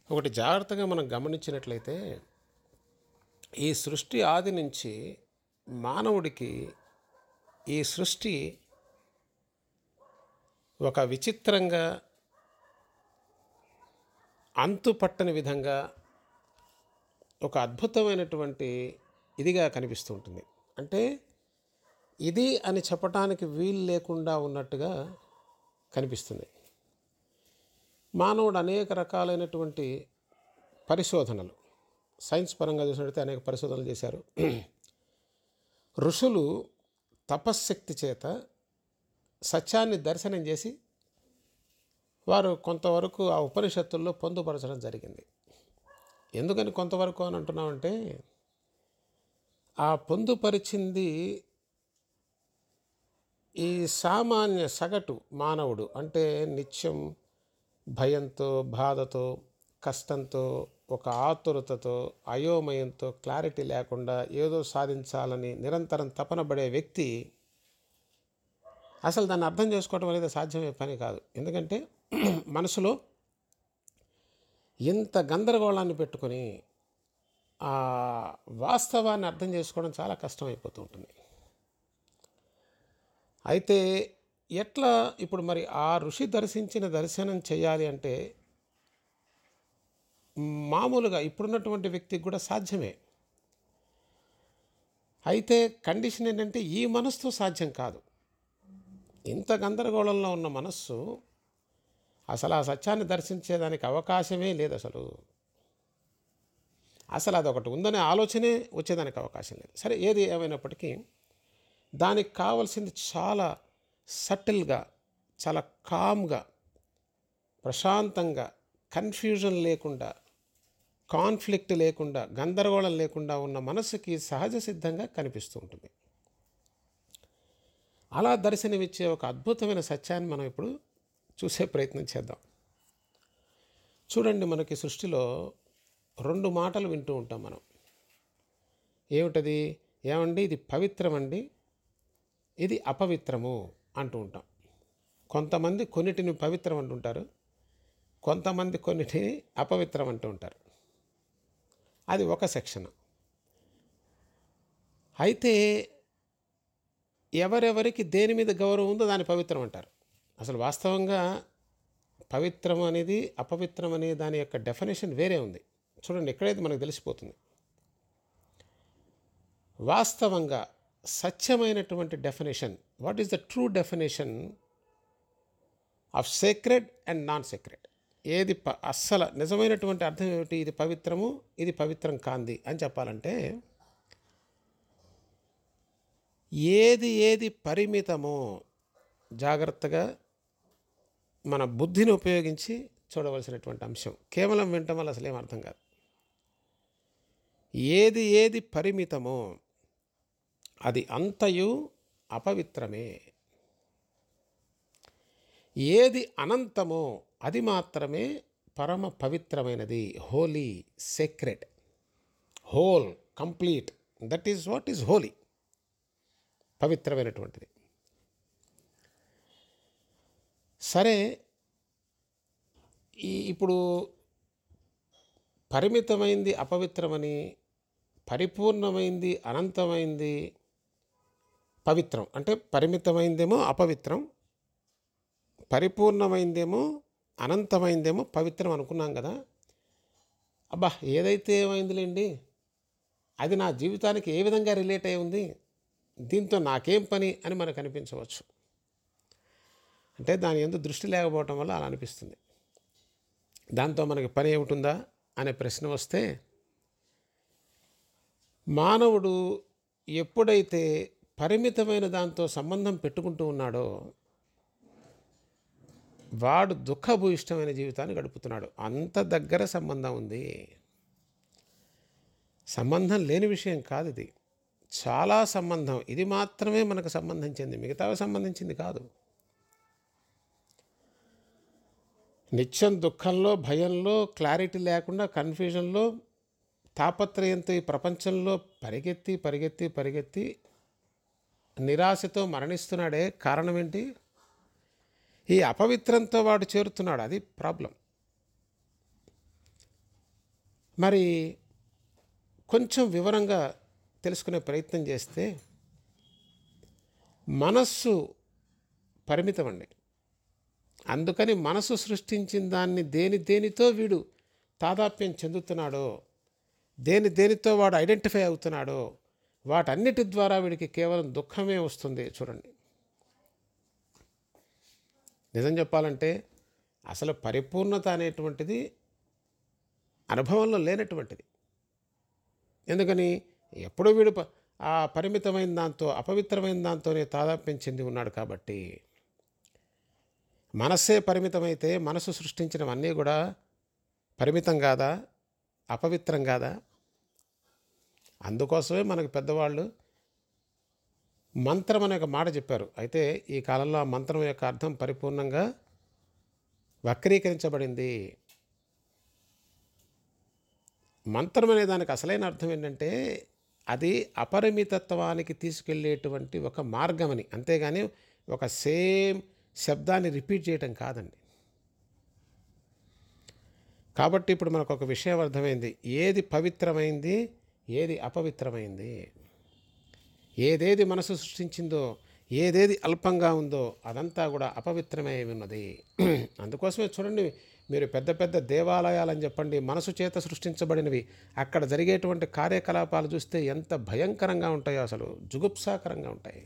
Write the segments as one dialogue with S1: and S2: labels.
S1: ఒకటి జాగ్రత్తగా మనం గమనించినట్లయితే ఈ సృష్టి ఆది నుంచి మానవుడికి ఈ సృష్టి ఒక విచిత్రంగా అంతు పట్టని విధంగా ఒక అద్భుతమైనటువంటి ఇదిగా కనిపిస్తూ ఉంటుంది అంటే ఇది అని చెప్పటానికి వీలు లేకుండా ఉన్నట్టుగా కనిపిస్తుంది మానవుడు అనేక రకాలైనటువంటి పరిశోధనలు సైన్స్ పరంగా చూసినట్లయితే అనేక పరిశోధనలు చేశారు ఋషులు తపశ్శక్తి చేత సత్యాన్ని దర్శనం చేసి వారు కొంతవరకు ఆ ఉపనిషత్తుల్లో పొందుపరచడం జరిగింది ఎందుకని కొంతవరకు అని అంటున్నామంటే ఆ పొందుపరిచింది ఈ సామాన్య సగటు మానవుడు అంటే నిత్యం భయంతో బాధతో కష్టంతో ఒక ఆతురతతో అయోమయంతో క్లారిటీ లేకుండా ఏదో సాధించాలని నిరంతరం తపన పడే వ్యక్తి అసలు దాన్ని అర్థం చేసుకోవడం అనేది సాధ్యమే పని కాదు ఎందుకంటే మనసులో ఇంత గందరగోళాన్ని పెట్టుకొని ఆ వాస్తవాన్ని అర్థం చేసుకోవడం చాలా కష్టమైపోతూ ఉంటుంది అయితే ఎట్లా ఇప్పుడు మరి ఆ ఋషి దర్శించిన దర్శనం చేయాలి అంటే మామూలుగా ఇప్పుడున్నటువంటి వ్యక్తికి కూడా సాధ్యమే అయితే కండిషన్ ఏంటంటే ఈ మనస్సుతో సాధ్యం కాదు ఇంత గందరగోళంలో ఉన్న మనస్సు అసలు ఆ సత్యాన్ని దర్శించేదానికి అవకాశమే లేదు అసలు అసలు అదొకటి ఉందనే ఆలోచనే వచ్చేదానికి అవకాశం లేదు సరే ఏది ఏమైనప్పటికీ దానికి కావలసింది చాలా సటిల్గా చాలా కామ్గా ప్రశాంతంగా కన్ఫ్యూజన్ లేకుండా కాన్ఫ్లిక్ట్ లేకుండా గందరగోళం లేకుండా ఉన్న మనసుకి సహజ సిద్ధంగా కనిపిస్తూ ఉంటుంది అలా దర్శనమిచ్చే ఒక అద్భుతమైన సత్యాన్ని మనం ఇప్పుడు చూసే ప్రయత్నం చేద్దాం చూడండి మనకి సృష్టిలో రెండు మాటలు వింటూ ఉంటాం మనం ఏమిటది ఏమండి ఇది పవిత్రమండి ఇది అపవిత్రము అంటూ ఉంటాం కొంతమంది కొన్నిటిని పవిత్రం అంటుంటారు కొంతమంది కొన్నిటిని అపవిత్రం అంటూ ఉంటారు అది ఒక సెక్షన్ అయితే ఎవరెవరికి దేని మీద గౌరవం ఉందో దాన్ని పవిత్రం అంటారు అసలు వాస్తవంగా పవిత్రం అనేది అపవిత్రం అనే దాని యొక్క డెఫినేషన్ వేరే ఉంది చూడండి ఎక్కడైతే మనకు తెలిసిపోతుంది వాస్తవంగా సత్యమైనటువంటి definition what is the true definition of sacred and non sacred ఏది ప అస్సలు నిజమైనటువంటి అర్థం ఏమిటి ఇది పవిత్రము ఇది పవిత్రం కాంది అని చెప్పాలంటే ఏది ఏది పరిమితమో జాగ్రత్తగా మన బుద్ధిని ఉపయోగించి చూడవలసినటువంటి అంశం కేవలం వినటం వల్ల అసలేం అర్థం కాదు ఏది ఏది పరిమితమో అది అంతయు అపవిత్రమే ఏది అనంతమో అది మాత్రమే పరమ పవిత్రమైనది holy secret whole complete that is what is holy పవిత్రమైనటువంటిది సరే ఈ ఇప్పుడు పరిమితమైంది అపవిత్రమని పరిపూర్ణమైంది అనంతమైంది పవిత్రం అంటే పరిమితమైందేమో అపవిత్రం పరిపూర్ణమైందేమో అనంతమైందేమో పవిత్రం అనుకున్నాం కదా అబ్బా ఏదైతే ఏమైందిలేండి అది నా జీవితానికి ఏ విధంగా రిలేట్ అయి ఉంది దీంతో నాకేం పని అని మనకు అనిపించవచ్చు అంటే దాని ఎందు దృష్టి లేకపోవటం వల్ల అలా అనిపిస్తుంది దాంతో మనకి పని ఏమిటిందా అనే ప్రశ్న వస్తే మానవుడు ఎప్పుడైతే పరిమితమైన దాంతో సంబంధం పెట్టుకుంటూ ఉన్నాడో వాడు దుఃఖభూయిష్టమైన జీవితాన్ని గడుపుతున్నాడు అంత దగ్గర సంబంధం ఉంది సంబంధం లేని విషయం కాదు ఇది చాలా సంబంధం ఇది మాత్రమే మనకు సంబంధించింది మిగతావి సంబంధించింది కాదు నిత్యం దుఃఖంలో భయంలో క్లారిటీ లేకుండా కన్ఫ్యూజన్లో తాపత్రయంతో ఈ ప్రపంచంలో పరిగెత్తి పరిగెత్తి పరిగెత్తి నిరాశతో మరణిస్తున్నాడే కారణం ఏంటి ఈ అపవిత్రంతో వాడు చేరుతున్నాడు అది ప్రాబ్లం మరి కొంచెం వివరంగా తెలుసుకునే ప్రయత్నం చేస్తే మనస్సు పరిమితం అండి అందుకని మనసు సృష్టించిన దాన్ని దేని దేనితో వీడు తాదాప్యం చెందుతున్నాడో దేని దేనితో వాడు ఐడెంటిఫై అవుతున్నాడో వాటన్నిటి ద్వారా వీడికి కేవలం దుఃఖమే వస్తుంది చూడండి నిజం చెప్పాలంటే అసలు పరిపూర్ణత అనేటువంటిది అనుభవంలో లేనటువంటిది ఎందుకని ఎప్పుడూ వీడు ప- ఆ పరిమితమైన దాంతో అపవిత్రమైన దాంతోనే తాదాప్యం చెంది ఉన్నాడు కాబట్టి మనస్సే పరిమితమైతే మనసు సృష్టించినవన్నీ కూడా పరిమితం కాదా అపవిత్రం కాదా అందుకోసమే మనకు పెద్దవాళ్ళు మంత్రం అనే ఒక మాట చెప్పారు అయితే ఈ కాలంలో ఆ మంత్రం యొక్క అర్థం పరిపూర్ణంగా వక్రీకరించబడింది మంత్రం అనే దానికి అసలైన అర్థం ఏంటంటే అది అపరిమితత్వానికి తీసుకెళ్ళేటువంటి ఒక మార్గమని అంతేగాని ఒక సేమ్ శబ్దాన్ని రిపీట్ చేయటం కాదండి కాబట్టి ఇప్పుడు మనకు ఒక విషయం అర్థమైంది ఏది పవిత్రమైంది ఏది అపవిత్రమైంది ఏదేది మనసు సృష్టించిందో ఏదేది అల్పంగా ఉందో అదంతా కూడా అపవిత్రమై ఉన్నది అందుకోసమే చూడండి మీరు పెద్ద పెద్ద దేవాలయాలని చెప్పండి మనసు చేత సృష్టించబడినవి అక్కడ జరిగేటువంటి కార్యకలాపాలు చూస్తే ఎంత భయంకరంగా ఉంటాయో అసలు జుగుప్సాకరంగా ఉంటాయి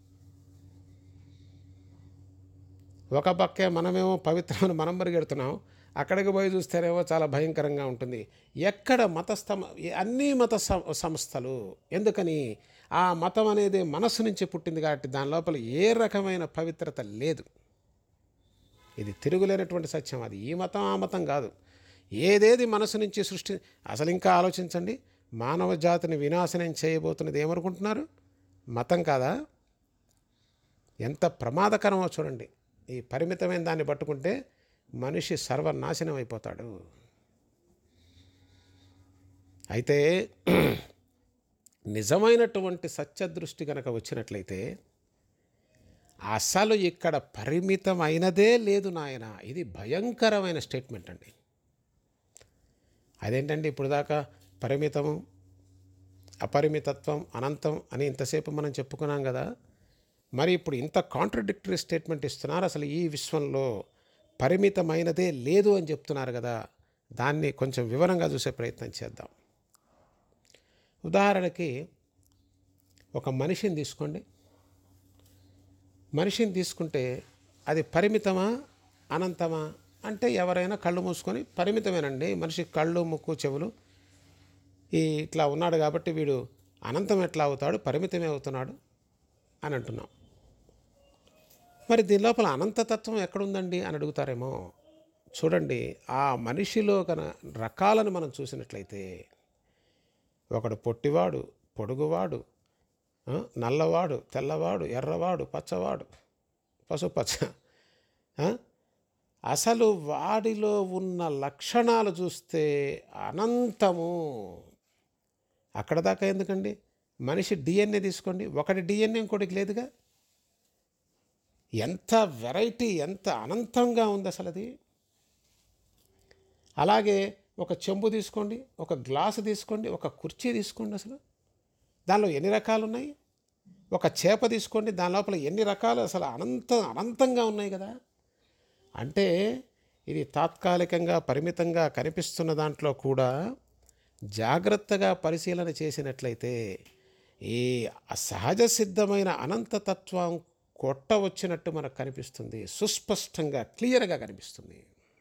S1: ఒక పక్కే మనమేమో పవిత్రమని మనం పరిగెడుతున్నాం అక్కడికి పోయి చూస్తేనేమో చాలా భయంకరంగా ఉంటుంది ఎక్కడ మతస్థమ అన్ని మత సం- సంస్థలు ఎందుకని ఆ మతం అనేది మనస్సు నుంచి పుట్టింది కాబట్టి దాని లోపల ఏ రకమైన పవిత్రత లేదు ఇది తిరుగులేనటువంటి సత్యం అది ఈ మతం ఆ మతం కాదు ఏదేది మనసు నుంచి సృష్టి అసలు ఇంకా ఆలోచించండి మానవ జాతిని వినాశనం చేయబోతున్నది ఏమనుకుంటున్నారు మతం కాదా ఎంత ప్రమాదకరమో చూడండి ఈ పరిమితమైన దాన్ని పట్టుకుంటే మనిషి సర్వనాశనం అయిపోతాడు అయితే నిజమైనటువంటి సత్యదృష్టి కనుక వచ్చినట్లయితే అసలు ఇక్కడ పరిమితమైనదే లేదు నాయన ఇది భయంకరమైన స్టేట్మెంట్ అండి అదేంటండి ఇప్పుడు దాకా పరిమితము అపరిమితత్వం అనంతం అని ఇంతసేపు మనం చెప్పుకున్నాం కదా మరి ఇప్పుడు ఇంత కాంట్రడిక్టరీ స్టేట్మెంట్ ఇస్తున్నారు అసలు ఈ విశ్వంలో పరిమితమైనదే లేదు అని చెప్తున్నారు కదా దాన్ని కొంచెం వివరంగా చూసే ప్రయత్నం చేద్దాం ఉదాహరణకి ఒక మనిషిని తీసుకోండి మనిషిని తీసుకుంటే అది పరిమితమా అనంతమా అంటే ఎవరైనా కళ్ళు మూసుకొని పరిమితమేనండి మనిషి కళ్ళు ముక్కు చెవులు ఈ ఇట్లా ఉన్నాడు కాబట్టి వీడు అనంతం ఎట్లా అవుతాడు పరిమితమే అవుతున్నాడు అని అంటున్నాం మరి దీని లోపల అనంతతత్వం ఎక్కడుందండి అని అడుగుతారేమో చూడండి ఆ మనిషిలో కన రకాలను మనం చూసినట్లయితే ఒకడు పొట్టివాడు పొడుగువాడు ఆ, నల్లవాడు తెల్లవాడు ఎర్రవాడు పచ్చవాడు పసుపచ్చ ఆ? అసలు వాడిలో ఉన్న లక్షణాలు చూస్తే అనంతము అక్కడ దాకా ఎందుకండి మనిషి డిఎన్ఏ తీసుకోండి ఒకటి డిఎన్ఏ ఇంకోటికి లేదుగా ఎంత వెరైటీ ఎంత అనంతంగా ఉంది అసలు అది అలాగే ఒక చెంబు తీసుకోండి ఒక గ్లాసు తీసుకోండి ఒక కుర్చీ తీసుకోండి అసలు దానిలో ఎన్ని రకాలు ఉన్నాయి ఒక చేప తీసుకోండి దాని లోపల ఎన్ని రకాలు అసలు అనంత అనంతంగా ఉన్నాయి కదా అంటే ఇది తాత్కాలికంగా పరిమితంగా కనిపిస్తున్న దాంట్లో కూడా జాగ్రత్తగా పరిశీలన చేసినట్లయితే ఈ సహజ సిద్ధమైన అనంతతత్వం కొట్ట వచ్చినట్టు మనకు కనిపిస్తుంది సుస్పష్టంగా క్లియర్గా కనిపిస్తుంది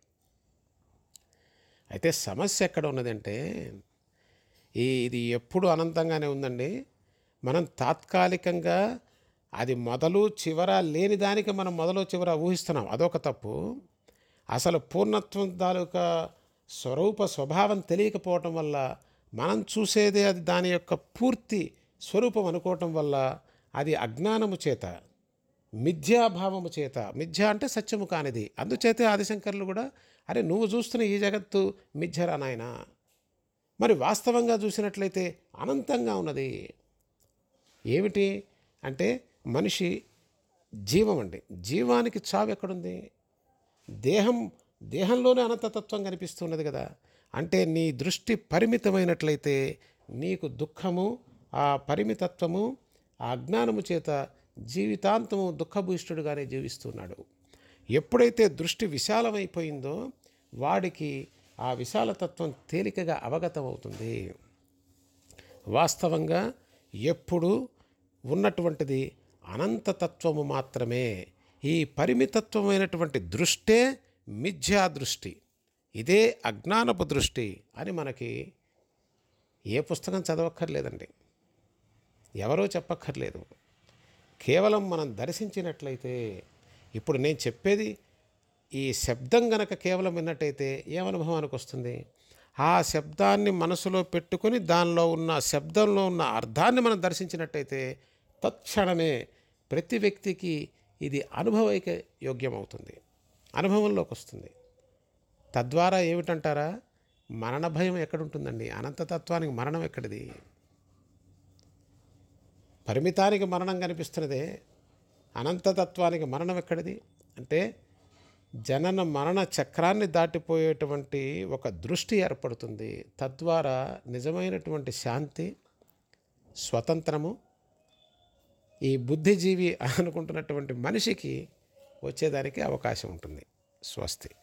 S1: అయితే సమస్య ఎక్కడ ఉన్నదంటే ఈ ఇది ఎప్పుడు అనంతంగానే ఉందండి మనం తాత్కాలికంగా అది మొదలు చివర లేని దానికి మనం మొదలు చివర ఊహిస్తున్నాం అదొక తప్పు అసలు పూర్ణత్వం తాలూకా స్వరూప స్వభావం తెలియకపోవటం వల్ల మనం చూసేదే అది దాని యొక్క పూర్తి స్వరూపం అనుకోవటం వల్ల అది అజ్ఞానము చేత మిథ్యాభావము చేత మిథ్య అంటే సత్యము కానిది అందుచేతే ఆదిశంకర్లు కూడా అరే నువ్వు చూస్తున్న ఈ జగత్తు మిథ్యరా నాయనా మరి వాస్తవంగా చూసినట్లయితే అనంతంగా ఉన్నది ఏమిటి అంటే మనిషి జీవం అండి జీవానికి చావు ఎక్కడుంది దేహం దేహంలోనే అనంతతత్వం కనిపిస్తున్నది కదా అంటే నీ దృష్టి పరిమితమైనట్లయితే నీకు దుఃఖము ఆ పరిమితత్వము ఆ అజ్ఞానము చేత జీవితాంతము దుఃఖభూయిష్ఠుడుగానే జీవిస్తున్నాడు ఎప్పుడైతే దృష్టి విశాలమైపోయిందో వాడికి ఆ విశాలతత్వం తేలికగా అవగతమవుతుంది వాస్తవంగా ఎప్పుడు ఉన్నటువంటిది అనంతతత్వము మాత్రమే ఈ పరిమితత్వమైనటువంటి దృష్టే మిథ్యా దృష్టి ఇదే అజ్ఞానపు దృష్టి అని మనకి ఏ పుస్తకం చదవక్కర్లేదండి ఎవరో చెప్పక్కర్లేదు కేవలం మనం దర్శించినట్లయితే ఇప్పుడు నేను చెప్పేది ఈ శబ్దం గనక కేవలం విన్నట్టయితే ఏమనుభవానికి వస్తుంది ఆ శబ్దాన్ని మనసులో పెట్టుకొని దానిలో ఉన్న శబ్దంలో ఉన్న అర్థాన్ని మనం దర్శించినట్టయితే తక్షణమే ప్రతి వ్యక్తికి ఇది అనుభవైక యోగ్యం అవుతుంది అనుభవంలోకి వస్తుంది తద్వారా ఏమిటంటారా మరణ భయం ఎక్కడుంటుందండి అనంతతత్వానికి మరణం ఎక్కడిది పరిమితానికి మరణం కనిపిస్తున్నదే అనంతతత్వానికి మరణం ఎక్కడిది అంటే జనన మరణ చక్రాన్ని దాటిపోయేటువంటి ఒక దృష్టి ఏర్పడుతుంది తద్వారా నిజమైనటువంటి శాంతి స్వతంత్రము ఈ బుద్ధిజీవి అనుకుంటున్నటువంటి మనిషికి వచ్చేదానికి అవకాశం ఉంటుంది స్వస్తి